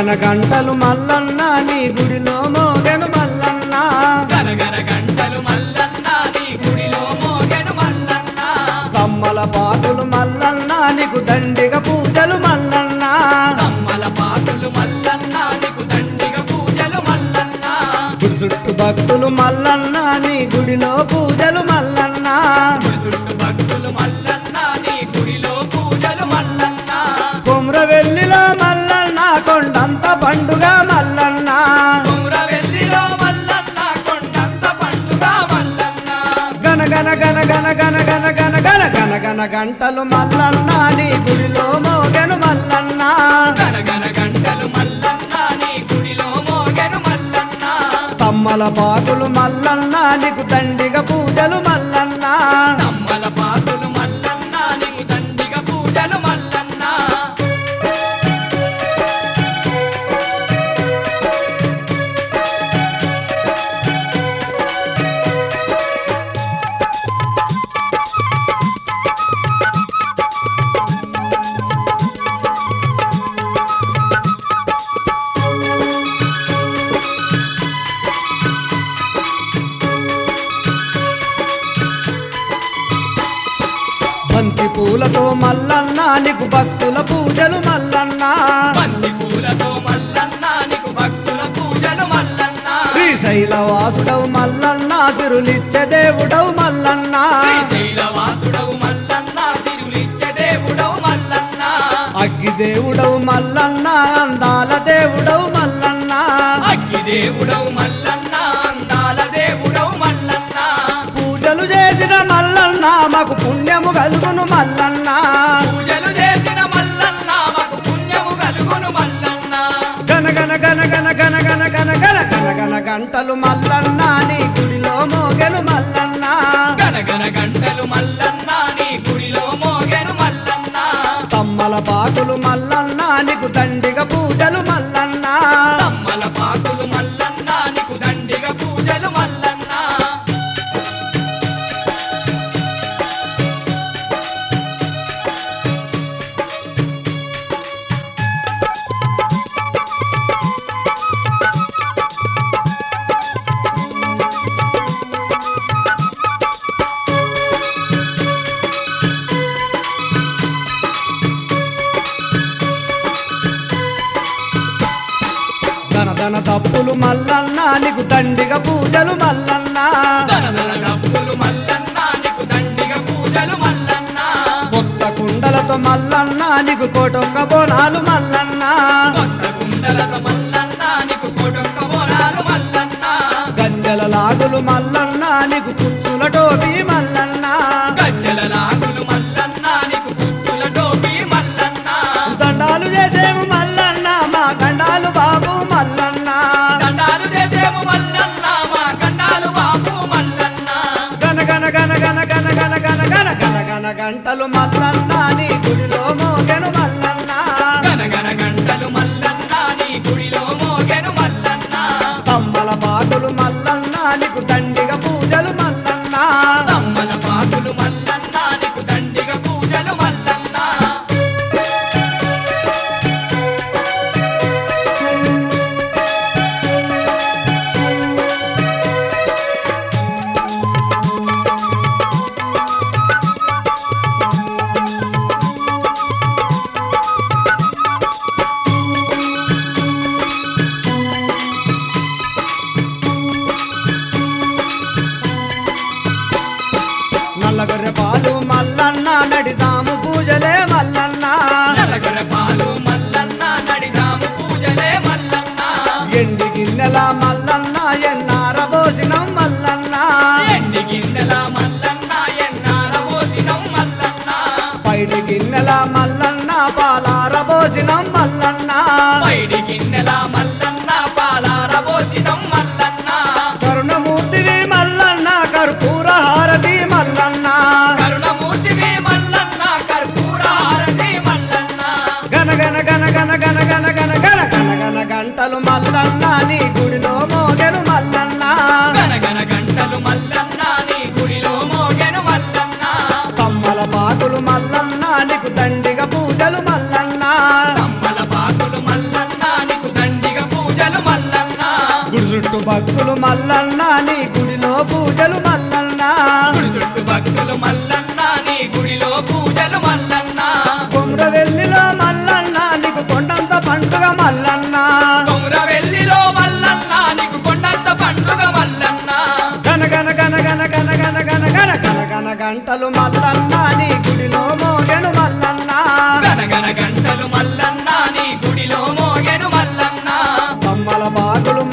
గనగన గంటలు మల్లన్న నీ గుడిలో మోగెను మల్లన్న గనగన గంటలు మల్లన్న నీ గుడిలో మోగెను మల్లన్న కమ్మల పాకులు మల్లన్న నీకు దండిగ పూజలు మల్లన్న కమ్మల పాకులు మల్లన్న నీకు దండిగ పూజలు మల్లన్న గుడి చుట్టూ భక్తులు మల్లన్న నీ గుడిలో పూజలు మల్లన్న గుడి చుట్టూ భక్తులు మల్లన్న నీ గుడిలో పూజలు మల్లన్న కుమ్రవెల్లిలో మల్లన్న కొండంత పండుగ మల్లన్న కుమ్రవెల్లిలో మల్లన్న కొండంత పండుగ మల్లన్న గనగన గనగన గనగన గనగన గనగన గంటలు మల్లన్న నీ గుడిలో మోగెను మల్లన్న గనగన గంటలు మల్లన్న నీ గుడిలో మోగెను మల్లన్న తమ్మల పాకులు మల్లన్న నీకు దండిగ పూజలు మల్లన్న నమ్మల పాకులు మల్లన్న నీకు దండిగ పూజలు మల్లన్న బంతి పూలతో మల్లన్న నీకు భక్తుల పూజలు మల్లన్న బంతి పూలతో మల్లన్న నీకు భక్తుల పూజలు మల్లన్న శ్రీశైల వాసుడవు మల్లన్న సిరులిచ్చే దేవుడవు మల్లన్న శ్రీశైలవాసుడవు మల్లన్న సిరులిచ్చే దేవుడవు మల్లన్న అగ్గి దేవుడవు మల్లన్న అందాల దేవుడవు మల్లన్న అగ్గి దేవుడవు మల్లన్న అందాల దేవుడవు మల్లన్న పూజలు చేసిన మల్లన్న మాకు పుణ్యము కలుగును మల్లన్న పూజలు చేసిన మల్లన్న మాకు పుణ్యము కలుగును మల్లన్న గనగన గనగన గనగన గనగన గనగన గంటలు మల్లన్న నీ గుడిలో మోగెను మల్లన్న గనగన గంటలు మల్లన్న నీ గుడిలో మోగెను మల్లన్న తమ్మల పాకులు మల్లన్న నీకు దండిగ పూజలు మల్లన్న తమ్మల పాకులు మల్లన్న నీకు దండిగ పూజలు మల్లన్న ధనధన తప్పులు మల్లన్న నీకు దండిగ పూజలు మల్లన్న దనదన డబ్బులు మల్లన్న నీకు దండిగ పూజలు మల్లన్న కొత్త కుండలతో మల్లన్న నీకు కోటొక్క బోనాలు మల్లన్న కొత్త కుండలత మల్లన్న నీకు కోటొక్క బోనాలు మల్లన్న గంజల లాగులు మల్లన్న నీకు కుచ్చుల టోపీ మల్లన్న గజ్జల లాగులు మల్లన్న నీకు కుచ్చుల టోపీ మల్లన్న దండాలు చేసేము మల్లన్న మా గండాలు బాబు మల్లన్న దండాలు చేసేము మల్లన్న మా కండాలు బాపు మల్లన్న గనగన గనగన గనగన గనగన గనగన గంటలు మల్లన్న నీ గుడిలో మోగెను మల్లన్న గనగన గంటలు మల్లన్న నీ గుడిలో మోగెను మల్లన్న తమ్మల పాకులు మల్లన్న నీకు దండిగ పూజలు మల్లన్న తమ్మల పాకులు మల్లన్న నీకు దండిగ పూజలు మల్లన్న భక్తులు మల్లన్న నీ గుడిలో పూజలు మల్లన్న గుడి చుట్టూ భక్తులు మల్లన్న నీ గుడిలో పూజలు మల్లన్న కుమ్రవెల్లిలో మల్లన్న నీకు కొండంత పండుగ మల్లన్న కొమురవెల్లిలో మల్లన్న నీకు కొండంత పండుగ మల్లన్న గన గన గన గన గన గన గన గన గన గన గంటలు మల్లన్న నీ గుడిలో మోగెను మల్లన్న గనగన గంటలు మల్లన్న నీ గుడిలో మోగెను మల్లన్న బొమ్మల బాగులు